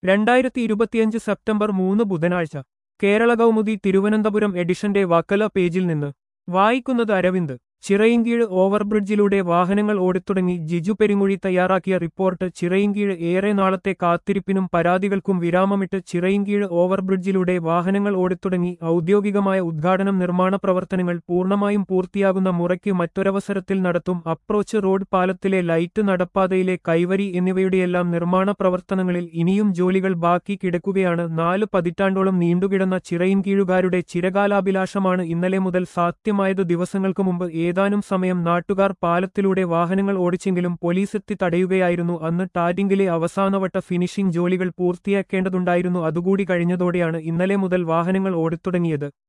രണ്ടായിരത്തി ഇരുപത്തിയഞ്ച് സെപ്റ്റംബർ മൂന്ന് ബുധനാഴ്ച കേരള കൗമുദി തിരുവനന്തപുരം എഡിഷന്റെ വക്കല പേജിൽ നിന്ന് വായിക്കുന്നത് അരവിന്ദ് ചിറയിൻകീഴ് ഓവർബ്രിഡ്ജിലൂടെ വാഹനങ്ങൾ ഓടിത്തുടങ്ങി ജിജു പെരുങ്ങുഴി തയ്യാറാക്കിയ റിപ്പോർട്ട് ചിറയിൻകീഴ് ഏറെ നാളത്തെ കാത്തിരിപ്പിനും പരാതികൾക്കും വിരാമമിട്ട് ചിറയിൻകീഴ് ഓവർബ്രിഡ്ജിലൂടെ വാഹനങ്ങൾ ഓടിത്തുടങ്ങി ഔദ്യോഗികമായ ഉദ്ഘാടനം നിർമ്മാണ പ്രവർത്തനങ്ങൾ പൂർണ്ണമായും പൂർത്തിയാകുന്ന മുറയ്ക്ക് മറ്റൊരവസരത്തിൽ നടത്തും അപ്രോച്ച് റോഡ് പാലത്തിലെ ലൈറ്റ് നടപ്പാതയിലെ കൈവരി എന്നിവയുടെയെല്ലാം നിർമ്മാണ പ്രവർത്തനങ്ങളിൽ ഇനിയും ജോലികൾ ബാക്കി കിടക്കുകയാണ് നാല് പതിറ്റാണ്ടോളം നീണ്ടുകിടന്ന ചിറയിൻകീഴുകാരുടെ ചിരകാലാഭിലാഷമാണ് ഇന്നലെ മുതൽ സാധ്യമായത് ദിവസങ്ങൾക്ക് മുമ്പ് ഏതാനും സമയം നാട്ടുകാർ പാലത്തിലൂടെ വാഹനങ്ങൾ ഓടിച്ചെങ്കിലും പോലീസെത്തി തടയുകയായിരുന്നു അന്ന് ടാറ്റിംഗിലെ അവസാനവട്ട ഫിനിഷിംഗ് ജോലികൾ പൂർത്തിയാക്കേണ്ടതുണ്ടായിരുന്നു അതുകൂടി കഴിഞ്ഞതോടെയാണ് ഇന്നലെ മുതൽ വാഹനങ്ങൾ ഓടിത്തുടങ്ങിയത്